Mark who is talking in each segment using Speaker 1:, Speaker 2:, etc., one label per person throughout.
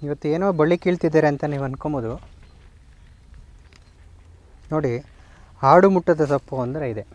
Speaker 1: ಇವತ್ತು ಏನೋ ಬಳ್ಳಿ ಕೀಳ್ತಿದ್ದಾರೆ ಅಂತ ನೀವು ಅನ್ಕೊಬೋದು ನೋಡಿ ಆಡು ಮುಟ್ಟದ ಸೊಪ್ಪು ಅಂದರೆ ಇದೆ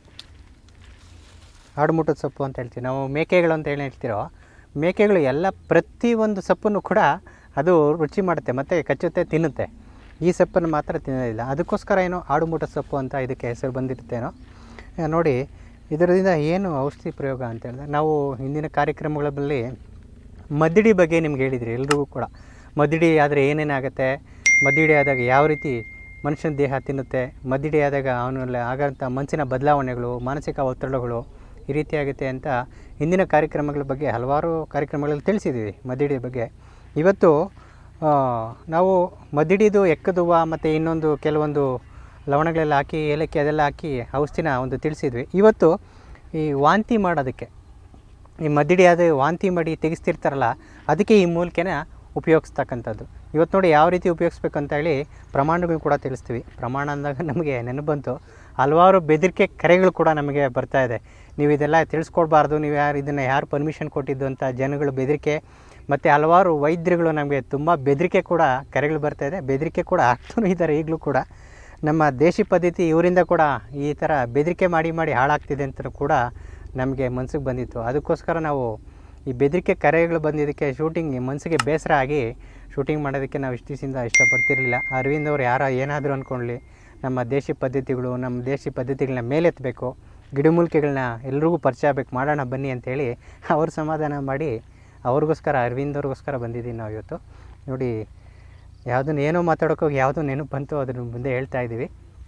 Speaker 1: ಆಡು ಮುಟ್ಟದ ಸೊಪ್ಪು ಅಂತ ಹೇಳ್ತೀವಿ ನಾವು ಮೇಕೆಗಳು ಅಂತ ಹೇಳಿ ಹೇಳ್ತಿರೋ ಮೇಕೆಗಳು ಎಲ್ಲ ಪ್ರತಿಯೊಂದು ಸೊಪ್ಪನ್ನು ಕೂಡ ಅದು ರುಚಿ ಮಾಡುತ್ತೆ ಮತ್ತು ಕಚ್ಚುತ್ತೆ ತಿನ್ನುತ್ತೆ ಈ ಸೊಪ್ಪನ್ನು ಮಾತ್ರ ತಿನ್ನೋದಿಲ್ಲ ಅದಕ್ಕೋಸ್ಕರ ಏನೋ ಆಡು ಮುಟ್ಟದ ಸೊಪ್ಪು ಅಂತ ಇದಕ್ಕೆ ಹೆಸರು ಬಂದಿರುತ್ತೇನೋ ಆ, ನೋಡಿ ಇದರಿಂದ ಏನು ಔಷಧಿ ಪ್ರಯೋಗ ಅಂತ ಹೇಳಿದ್ರೆ ನಾವು ಹಿಂದಿನ ಕಾರ್ಯಕ್ರಮಗಳಲ್ಲಿ ಮದ್ದಿಡಿ ಬಗ್ಗೆ ನಿಮ್ಗೆ ಹೇಳಿದ್ರಿ ಎಲ್ರಿಗೂ ಕೂಡ ಮದ್ದಿಡಿ ಆದರೆ ಏನೇನಾಗುತ್ತೆ ಮದ್ದಿಡಿ ಆದಾಗ ಯಾವ ರೀತಿ ಮನುಷ್ಯನ ದೇಹ ತಿನ್ನುತ್ತೆ ಮದ್ದಿಡಿ ಆದಾಗ ಅವನಲ್ಲಿ ಆಗೋಂಥ ಮನಸ್ಸಿನ ಬದಲಾವಣೆಗಳು ಮಾನಸಿಕ ಒತ್ತಡಗಳು ಈ ರೀತಿ ಆಗುತ್ತೆ ಅಂತ ಹಿಂದಿನ ಕಾರ್ಯಕ್ರಮಗಳ ಬಗ್ಗೆ ಹಲವಾರು ಕಾರ್ಯಕ್ರಮಗಳಲ್ಲಿ ತಿಳಿಸಿದ್ದೀವಿ ಮದ್ದಿಡಿ ಬಗ್ಗೆ ಇವತ್ತು ಆ, ನಾವು ಮದ್ದಿಡಿದು ಎಕ್ಕದುವ ಮತ್ತು ಇನ್ನೊಂದು ಕೆಲವೊಂದು ಲವಣಗಳೆಲ್ಲ ಹಾಕಿ ಏಲಕ್ಕಿ ಅದೆಲ್ಲ ಹಾಕಿ ಔಷಧಿನ ಒಂದು ತಿಳಿಸಿದ್ವಿ ಇವತ್ತು ಈ ವಾಂತಿ ಮಾಡೋದಕ್ಕೆ ಈ ಮದ್ದಿಡಿ ಅದು ವಾಂತಿ ಮಾಡಿ ತೆಗೆಸ್ತಿರ್ತಾರಲ್ಲ ಅದಕ್ಕೆ ಈ ಮೂಲಿಕೆನ ಉಪಯೋಗಿಸ್ತಕ್ಕಂಥದ್ದು ಇವತ್ತು ನೋಡಿ ಯಾವ ರೀತಿ ಉಪಯೋಗಿಸ್ಬೇಕು ಅಂತ ಹೇಳಿ ಪ್ರಮಾಣಗಳು ಕೂಡ ತಿಳಿಸ್ತೀವಿ ಪ್ರಮಾಣ ಅಂದಾಗ ನಮಗೆ ನೆನಪು ಬಂತು ಹಲವಾರು ಬೆದರಿಕೆ ಕರೆಗಳು ಕೂಡ ನಮಗೆ ಬರ್ತಾ ಇದೆ ನೀವು ಇದೆಲ್ಲ ತಿಳಿಸ್ಕೊಡ್ಬಾರ್ದು ನೀವು ಯಾರು ಇದನ್ನು ಯಾರು ಪರ್ಮಿಷನ್ ಕೊಟ್ಟಿದ್ದು ಅಂತ ಜನಗಳು ಬೆದರಿಕೆ ಮತ್ತು ಹಲವಾರು ವೈದ್ಯರುಗಳು ನಮಗೆ ತುಂಬ ಬೆದರಿಕೆ ಕೂಡ ಕರೆಗಳು ಬರ್ತಾ ಇದೆ ಬೆದರಿಕೆ ಕೂಡ ಆಗ್ತಾನೂ ಇದ್ದಾರೆ ಈಗಲೂ ಕೂಡ ನಮ್ಮ ದೇಶಿ ಪದ್ಧತಿ ಇವರಿಂದ ಕೂಡ ಈ ಥರ ಬೆದರಿಕೆ ಮಾಡಿ ಮಾಡಿ ಹಾಳಾಗ್ತಿದೆ ಅಂತ ಕೂಡ ನಮಗೆ ಮನ್ಸಿಗೆ ಬಂದಿತ್ತು ಅದಕ್ಕೋಸ್ಕರ ನಾವು ಈ ಬೆದರಿಕೆ ಕರೆಗಳು ಬಂದಿದ್ದಕ್ಕೆ ಶೂಟಿಂಗ್ ಮನಸ್ಸಿಗೆ ಬೇಸರ ಆಗಿ ಶೂಟಿಂಗ್ ಮಾಡೋದಕ್ಕೆ ನಾವು ಇಷ್ಟು ದಿವಸದಿಂದ ಇಷ್ಟಪಡ್ತಿರಲಿಲ್ಲ ಅರವಿಂದ್ ಅವ್ರು ಯಾರೋ ಏನಾದರೂ ಅಂದ್ಕೊಳ್ಳಿ ನಮ್ಮ ದೇಶಿ ಪದ್ಧತಿಗಳು ನಮ್ಮ ದೇಶಿ ಪದ್ಧತಿಗಳನ್ನ ಮೇಲೆತ್ತಬೇಕು ಗಿಡಮೂಲಿಕೆಗಳನ್ನ ಎಲ್ರಿಗೂ ಪರಿಚಯ ಆಗಬೇಕು ಮಾಡೋಣ ಬನ್ನಿ ಅಂತೇಳಿ ಅವ್ರ ಸಮಾಧಾನ ಮಾಡಿ ಅವ್ರಿಗೋಸ್ಕರ ಅರವಿಂದ್ ಅವ್ರಿಗೋಸ್ಕರ ಬಂದಿದ್ದೀವಿ ನಾವು ಇವತ್ತು ನೋಡಿ ಯಾವುದನ್ನು ಏನೋ ಮಾತಾಡೋಕ್ಕೋಗಿ ಯಾವುದೋ ನೆನಪು ಬಂತು ಅದ್ರ ಮುಂದೆ ಹೇಳ್ತಾ ಇದ್ದೀವಿ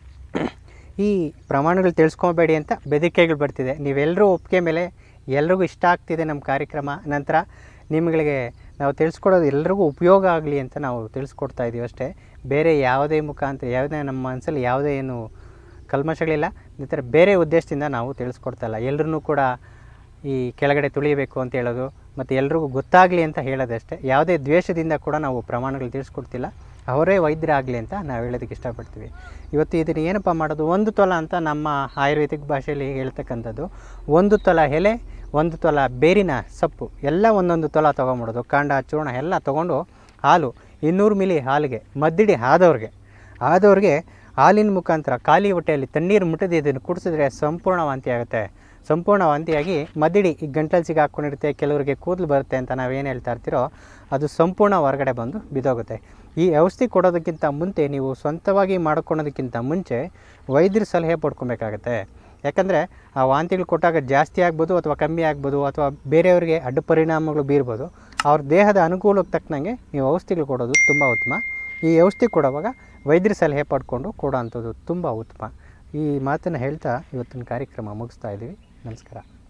Speaker 1: ಈ ಪ್ರಮಾಣಗಳು ತಿಳಿಸ್ಕೊಬೇಡಿ ಅಂತ ಬೆದರಿಕೆಗಳು ಬರ್ತಿದೆ ನೀವೆಲ್ಲರೂ ಒಪ್ಪಿಗೆ ಮೇಲೆ ಎಲ್ರಿಗೂ ಇಷ್ಟ ಆಗ್ತಿದೆ ನಮ್ಮ ಕಾರ್ಯಕ್ರಮ ನಂತರ ನಿಮಗೆ ನಾವು ತಿಳಿಸ್ಕೊಡೋದು ಎಲ್ರಿಗೂ ಉಪಯೋಗ ಆಗಲಿ ಅಂತ ನಾವು ತಿಳಿಸ್ಕೊಡ್ತಾ ಇದ್ದೀವಿ ಅಷ್ಟೇ ಬೇರೆ ಯಾವುದೇ ಮುಖಾಂತರ ಯಾವುದೇ ನಮ್ಮ ಮನಸ್ಸಲ್ಲಿ ಯಾವುದೇ ಏನು ಕಲ್ಮಶಗಳಿಲ್ಲ ಈ ಥರ ಬೇರೆ ಉದ್ದೇಶದಿಂದ ನಾವು ತಿಳಿಸ್ಕೊಡ್ತಾ ಇಲ್ಲ ಎಲ್ಲರೂ ಕೂಡ ಈ ಕೆಳಗಡೆ ತುಳಿಯಬೇಕು ಅಂತ ಹೇಳೋದು ಮತ್ತು ಎಲ್ರಿಗೂ ಗೊತ್ತಾಗಲಿ ಅಂತ ಹೇಳೋದಷ್ಟೇ ಯಾವುದೇ ದ್ವೇಷದಿಂದ ಕೂಡ ನಾವು ಪ್ರಮಾಣಗಳು ತಿಳಿಸ್ಕೊಡ್ತಿಲ್ಲ ಅವರೇ ವೈದ್ಯರಾಗಲಿ ಅಂತ ನಾವು ಹೇಳೋದಕ್ಕೆ ಇಷ್ಟಪಡ್ತೀವಿ ಇವತ್ತು ಇದನ್ನು ಏನಪ್ಪ ಮಾಡೋದು ಒಂದು ತೊಲ ಅಂತ ನಮ್ಮ ಆಯುರ್ವೇದಿಕ್ ಭಾಷೆಯಲ್ಲಿ ಹೇಳ್ತಕ್ಕಂಥದ್ದು ಒಂದು ತೊಲ ಎಲೆ ಒಂದು ತೊಲ ಬೇರಿನ ಸೊಪ್ಪು ಎಲ್ಲ ಒಂದೊಂದು ತೊಲ ತೊಗೊಂಬಿಡೋದು ಕಾಂಡ ಚೂರ್ಣ ಎಲ್ಲ ತೊಗೊಂಡು ಹಾಲು ಇನ್ನೂರು ಮಿಲಿ ಹಾಲಿಗೆ ಮದ್ದಿಡಿ ಆದವ್ರಿಗೆ ಆದವ್ರಿಗೆ ಹಾಲಿನ ಮುಖಾಂತರ ಖಾಲಿ ಹೊಟ್ಟೆಯಲ್ಲಿ ತಣ್ಣೀರು ಮುಟ್ಟದೆ ಇದನ್ನು ಕುಡಿಸಿದ್ರೆ ಸಂಪೂರ್ಣ ವಾಂತಿ ಆಗುತ್ತೆ ಸಂಪೂರ್ಣ ವಾಂತಿಯಾಗಿ ಮದ್ದಿಡಿ ಈ ಗಂಟಲು ಸಿಗಾಕೊಂಡಿರುತ್ತೆ ಕೆಲವರಿಗೆ ಕೂದಲು ಬರುತ್ತೆ ಅಂತ ನಾವೇನು ಹೇಳ್ತಾ ಇರ್ತೀರೋ ಅದು ಸಂಪೂರ್ಣ ಹೊರಗಡೆ ಬಂದು ಬಿದ್ದೋಗುತ್ತೆ ಈ ಔಷಧಿ ಕೊಡೋದಕ್ಕಿಂತ ಮುಂಚೆ ನೀವು ಸ್ವಂತವಾಗಿ ಮಾಡ್ಕೊಳೋದಕ್ಕಿಂತ ಮುಂಚೆ ವೈದ್ಯರ ಸಲಹೆ ಪಡ್ಕೊಬೇಕಾಗತ್ತೆ ಯಾಕಂದರೆ ಆ ವಾಂತಿಗಳು ಕೊಟ್ಟಾಗ ಜಾಸ್ತಿ ಆಗ್ಬೋದು ಅಥವಾ ಕಮ್ಮಿ ಆಗ್ಬೋದು ಅಥವಾ ಬೇರೆಯವರಿಗೆ ಅಡ್ಡ ಪರಿಣಾಮಗಳು ಬೀರ್ಬೋದು ಅವ್ರ ದೇಹದ ಅನುಕೂಲಕ್ಕೆ ತಕ್ಕನಂಗೆ ನೀವು ಔಷಧಿಗಳು ಕೊಡೋದು ತುಂಬ ಉತ್ತಮ ಈ ಔಷಧಿ ಕೊಡುವಾಗ ವೈದ್ಯರ ಸಲಹೆ ಪಡ್ಕೊಂಡು ಕೊಡೋ ಅಂಥದ್ದು ತುಂಬ ಉತ್ತಮ ಈ ಮಾತನ್ನು ಹೇಳ್ತಾ ಇವತ್ತಿನ ಕಾರ್ಯಕ್ರಮ ಮುಗಿಸ್ತಾ ಇದ್ದೀವಿ ನಮಸ್ಕಾರ